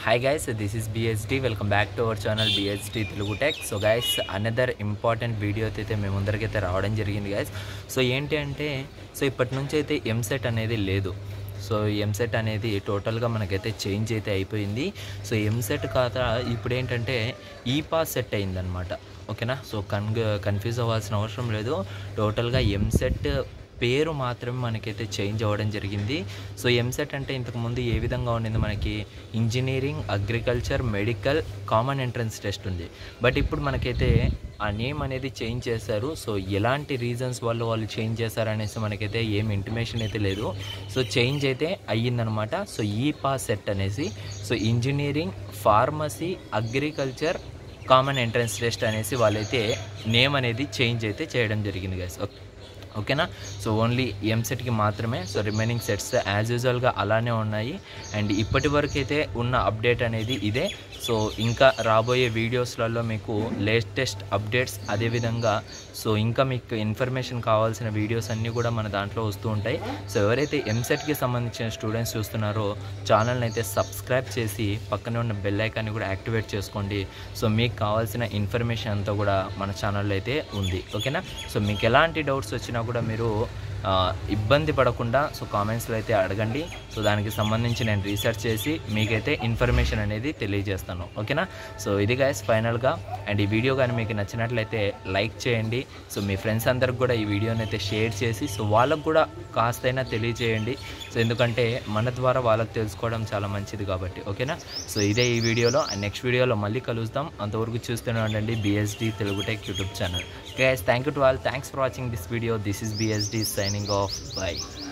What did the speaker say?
hi guys this is BSD welcome back to our channel BSD Telugu tech so guys another important video అయితే మేము ముందరికైతే రావడం జరిగింది guys so ఏంటి అంటే so ఇప్పటి నుంచి అయితే ఎంసెట్ అనేది లేదు సో ఎంసెట్ అనేది టోటల్గా మనకైతే చేంజ్ అయితే అయిపోయింది సో ఎంసెట్ కాక ఇప్పుడు ఏంటంటే ఈ పాస్ సెట్ అయిందనమాట ఓకేనా సో కన్ కన్ఫ్యూజ్ అవ్వాల్సిన అవసరం లేదు టోటల్గా ఎంసెట్ పేరు మాత్రమే మనకైతే చేంజ్ అవ్వడం జరిగింది సో ఎంసెట్ అంటే ఇంతకుముందు ఏ విధంగా ఉండింది మనకి engineering agriculture medical common entrance test ఉంది బట్ ఇప్పుడు మనకైతే ఆ నేమ్ అనేది చేంజ్ చేశారు సో ఎలాంటి రీజన్స్ వల్ల వాళ్ళు చేంజ్ చేశారనేసి మనకైతే ఏం ఇంటిమేషన్ అయితే లేదు సో చేంజ్ అయితే అయ్యిందనమాట సో ఈ పాస్ సెట్ అనేసి so engineering pharmacy agriculture common entrance test అనేసి వాళ్ళైతే నేమ్ అనేది చేంజ్ అయితే చేయడం జరిగింది గైస్ ఓకేనా సో ఓన్లీ ఎంసెట్కి మాత్రమే సో రిమైనింగ్ సెట్స్ యాజ్ యూజువల్గా అలానే ఉన్నాయి అండ్ ఇప్పటి వరకు అయితే ఉన్న అప్డేట్ అనేది ఇదే సో ఇంకా రాబోయే వీడియోస్లలో మీకు లేటెస్ట్ అప్డేట్స్ అదేవిధంగా సో ఇంకా మీకు ఇన్ఫర్మేషన్ కావాల్సిన వీడియోస్ అన్నీ కూడా మన దాంట్లో వస్తూ ఉంటాయి సో ఎవరైతే ఎంసెట్కి సంబంధించిన స్టూడెంట్స్ చూస్తున్నారో ఛానల్ని అయితే సబ్స్క్రైబ్ చేసి పక్కనే ఉన్న బెల్ ఐకాన్ని కూడా యాక్టివేట్ చేసుకోండి సో మీకు కావాల్సిన ఇన్ఫర్మేషన్ అంతా కూడా మన ఛానల్లో అయితే ఉంది ఓకేనా సో మీకు ఎలాంటి డౌట్స్ వచ్చినా కూడా మీరు ఆ, ఇబ్బంది పడకుండా సో కామెంట్స్లో అయితే అడగండి సో దానికి సంబంధించి నేను రీసెర్చ్ చేసి మీకైతే ఇన్ఫర్మేషన్ అనేది తెలియజేస్తాను ఓకేనా సో ఇది గైస్ ఫైనల్గా అండ్ ఈ వీడియో కానీ మీకు నచ్చినట్లయితే లైక్ చేయండి సో మీ ఫ్రెండ్స్ అందరికి కూడా ఈ వీడియోని అయితే షేర్ చేసి సో వాళ్ళకు కూడా కాస్తైనా తెలియజేయండి సో ఎందుకంటే మన ద్వారా వాళ్ళకి తెలుసుకోవడం చాలా మంచిది కాబట్టి ఓకేనా సో ఇదే ఈ వీడియోలో అండ్ నెక్స్ట్ వీడియోలో మళ్ళీ కలుస్తాం అంతవరకు చూస్తూనే ఉండండి BSD Telugu tech YouTube channel guys thank you to all thanks for watching this video this is BSD signing off by